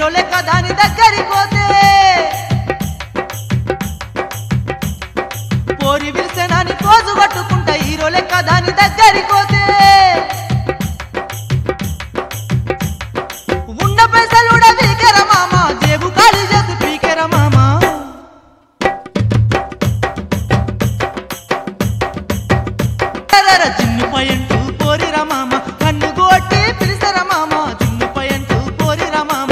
hero లెక్క దాని దగ్గరికి పోతే పోరి విల్సెనాని పోజు పట్టుకుంటా హీరో లెక్క దాని దగ్గరికి పోతే ఉన్న పైసలు కూడా పీకెర మామ జేబు ఖాళీ చేసి పీకెర మామ ఎర్రర జిన్ను పయంటూ పోరిర మామ కన్ను కొట్టి పిలిసర మామ జిన్ను పయంటూ పోరిర మామ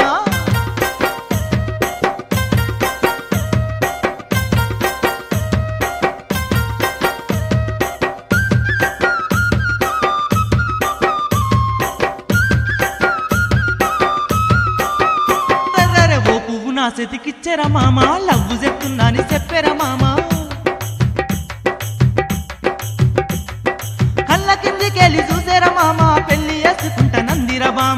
ఎర్రర ఓ పువ్వు నా సెతికిచ్చెర మామ లవ్వు చెప్తుందని చెప్పెర మామ కళ్ళ కిందికెళ్ళి చూసేర మామ పెళ్లి చేసుకుంట నందిర బామ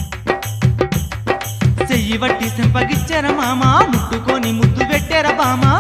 చెయ్యి బట్టి సింపగిచ్చెర మామ ముట్టుకొని ముద్దు పెట్టెర బామ